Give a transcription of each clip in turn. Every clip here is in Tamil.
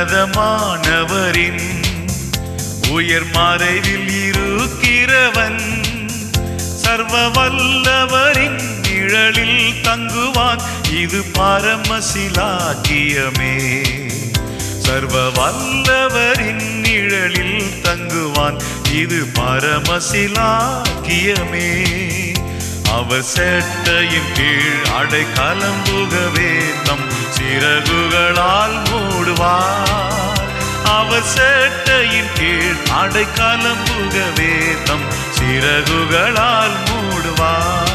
உன்னதமானவரின் உயர் மறைவில் இருக்கிறவன் சர்வ வல்லவரின் நிழலில் தங்குவான் இது பரமசிலாக்கியமே சர்வ வல்லவரின் நிழலில் தங்குவான் இது பரமசிலாக்கியமே அவர் சேட்டையின் கீழ் அடை கலம்புகவே தம் சிறகுகளால் மூடுவார் அவர் சேட்டையின் கீழ் அடை கலம்புகவே தம் சிறகுகளால் மூடுவார்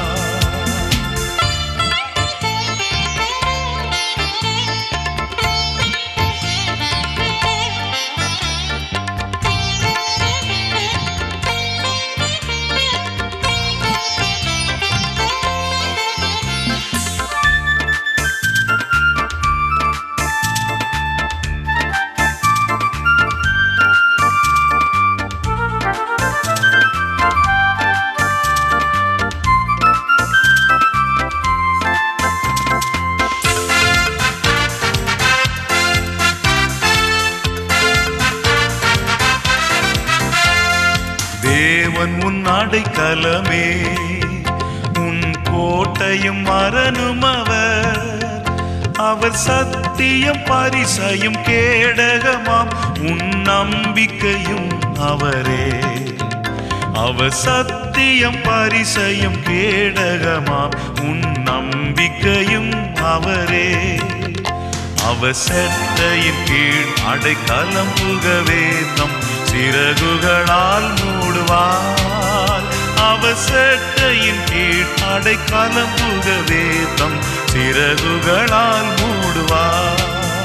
தேவன் உன் அடைக்கலமே உன் கோட்டையும் மரணும் அவர் அவர் சத்தியம் பரிசையும் கேடகமாம் உன் நம்பிக்கையும் அவரே அவர் சத்தியம் பரிசையும் கேடகமாம் உன் நம்பிக்கையும் அவரே அவர் செட்டையின் கீழ் அடைக்கலம் புகவே தம் சிறகுகளால் மூடுவார் அவர் செட்டையின் கீழ் அடைக்கலம் புகவே தம் சிறகுகளால் மூடுவார்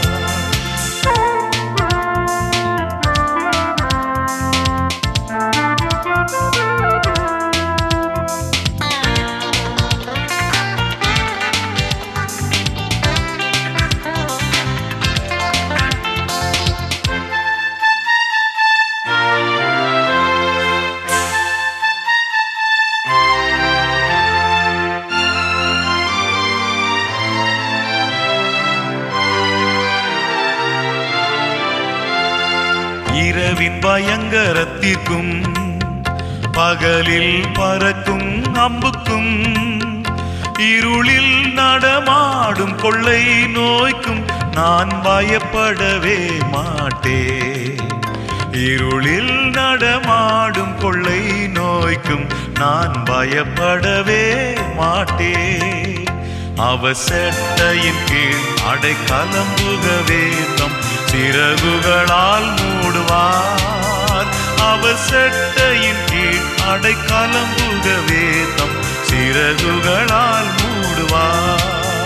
இரவின் பயங்கரத்திற்கும் பகலில் பறக்கும் அம்புக்கும் இருளில் நடமாடும் கொள்ளை நோய்க்கும் நான் பயப்படவே மாட்டேன் இருளில் நடமாடும் கொள்ளை நோய்க்கும் நான் பயப்படவே மாட்டேன் அவ செட்டையின் கீழ் அடைக்கலம் புகவே தம் சிறகுகளால் மூடுவார் அவர் செட்டையின் கீழ் அடைக்கலம் புகவே தம் சிறகுகளால் மூடுவார்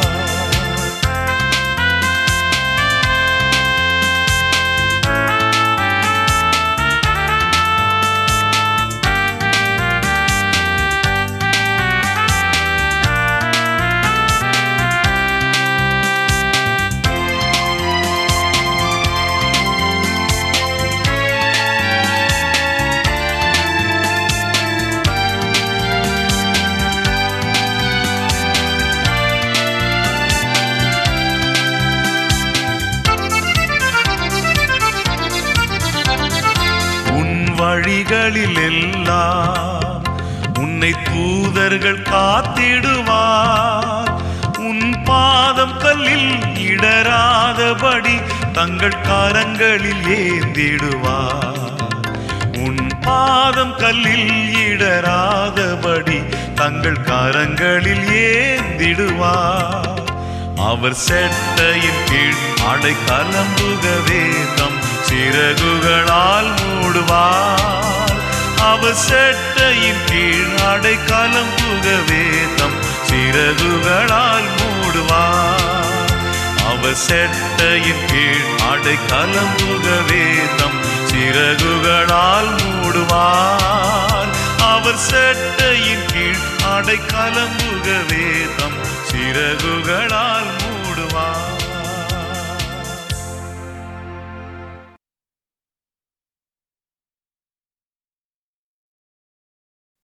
உன் வழிகளில் எல்லாம் உன்னை தூதர்கள் காத்திடுவார் உன் பாதம் கல்லில் இடராதபடி தங்கள் கரங்களில் ஏந்திடுவார் உன் பாதம் கல்லில் இடராதபடி தங்கள் கரங்களில் ஏந்திடுவார் அவர் செட்டையின் கீழ் அடை கலம்புகவே தம் சிறகுகளால் மூடுவார் அவர் செட்டையின் கீழ் அடை கலம்புகவே தம் சிறகுகளால் மூடுவார் அவர் செட்டையின் கீழ் அடை கலம்புகவே தம் சிறகுகளால் மூடுவார் அவர் செட்டையின் கீழ் அடை கலம்புகவே தம் சிறகுகளால் மூடுவார்